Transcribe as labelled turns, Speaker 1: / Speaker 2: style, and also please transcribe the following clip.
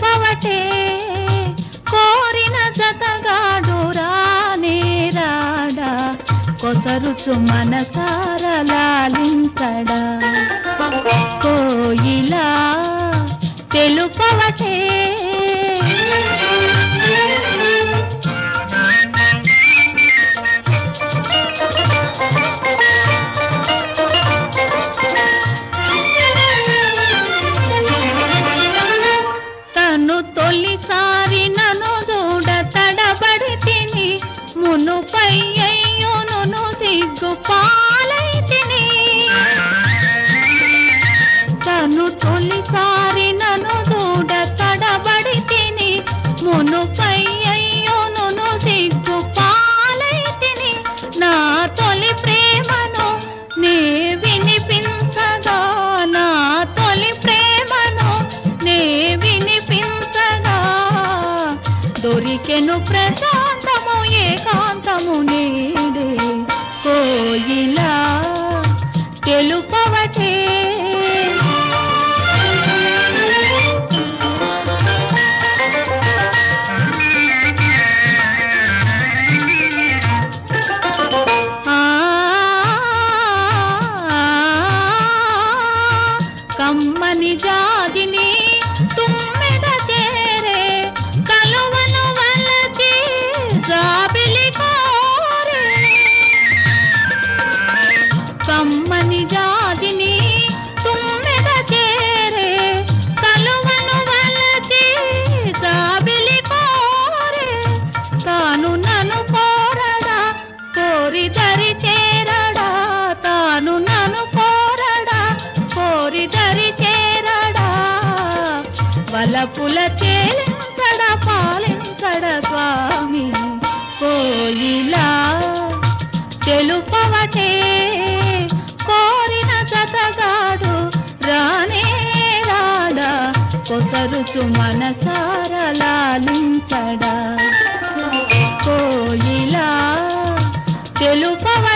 Speaker 1: తెలుపవటే కోరిన జతగాడు రానే రాడా కొసరుచు మనసార లాలించడా కోయిలా తెలుపవటే తను తొలిసారి నన్ను చూడ తడబడి తిని మునుపై అయ్యోను సిగ్గు పాలై తిని తను తొలిసారి నన్ను చూడ తడబడి తిని మునుపై అయ్యోను సిగ్గు పాలై తిని నా తొలి ప్రేమను నే వినిపించగా నా తొలి ప్రేమను నే వినిపించగా దొరికెను ప్రశాంతము ఏకాంతము నేడే కోయిలా తెలుపవటే ఆ కమ్మని జాజిని తుమ్మెద చేరే కలువను వలచి జాబిలి కోరే కమ్మని జాజిని తుమ్మెద చేరే కలువను వలచి జాబిలి కోరే తాను నన్ను కోరడా కోరి దరి చేరడా తాను నన్ను కోరడా కోరి దరి చేరడా వలపుల చేలించడ పాలించడ స్వామి కోయిలా తెలుపవటే కోరిన జతగాడు రానే రాడా కొసరుచు మనసార లాలించడా కోయిలా తెలుపవ